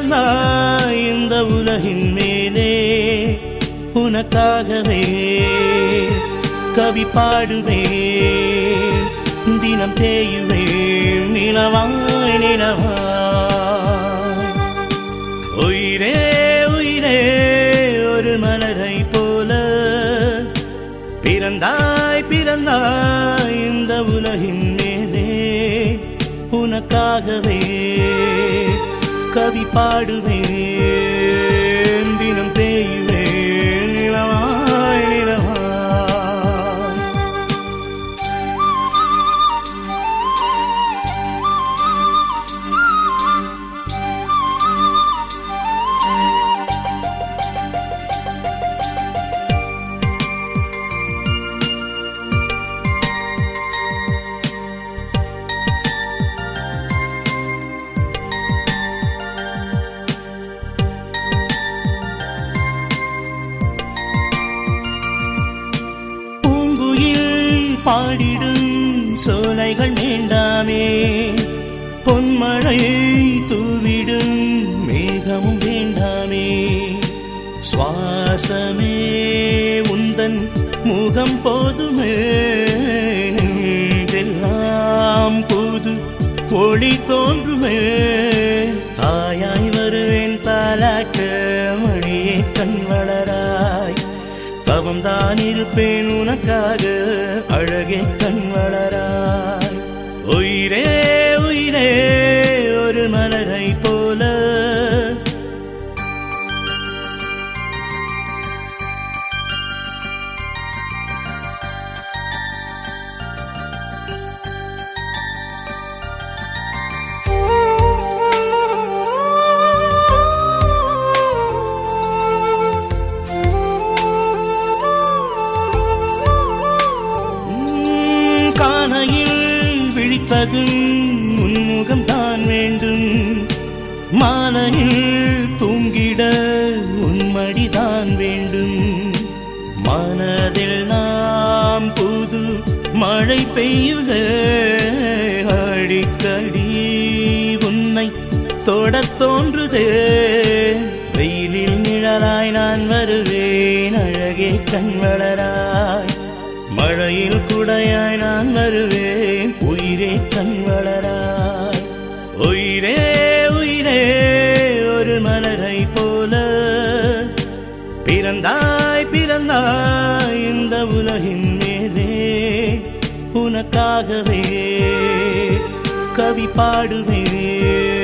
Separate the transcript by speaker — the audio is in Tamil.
Speaker 1: பிறந்தாய் இந்த உலகின் மேலே உனக்காகவே கவி பாடுவேன் தினம் தேயுவேன் நிலவாய் நிலவாய் உயிரே உயிரே ஒரு மலரை போல பிறந்தாய் பிறந்தாய் இந்த உலகின் மேலே உனக்காகவே கவி பாடுவேன் தினம் தேயுவேன் நிலவாய் நிலவாய் பூங்குயில் பாடிடும் சோலைகள் வேண்டாமே பொன்மழை தூவிடும் மேகமும் வேண்டாமே சுவாசமே உந்தன் முகம் போதுமே நெஞ்செல்லாம் புது ஒளி தோன்றுமே தாயாய் வருவேன் தாலாட்ட மணியே கண் வளராய் தவம் தான் இருப்பேன் உனக்காக அழகே கண் வளராய் உயிரே உயிரே ஒரு மலரை போல உம், காணையில் விழித்ததும் உன்முகம் தான் வேண்டும் மாலையில் தூங்கிட உன்மடிதான் வேண்டும் மனதில் நாம் புது மழை பெய்யுக அடிக்கடி உன்னை தொடத் தோன்றுதே வெயிலில் நிழலாய் நான் வருவேன் அழகே கண் வளராய் மழையில் குடையாய் நான் வருவேன் உயிரே கண் வளராய் உயிரே உயிரே ஒரு மலரை போல பிறந்தாய் பிறந்தாய் இந்த உலகின் மேலே உனக்காகவே கவி பாடுவேன்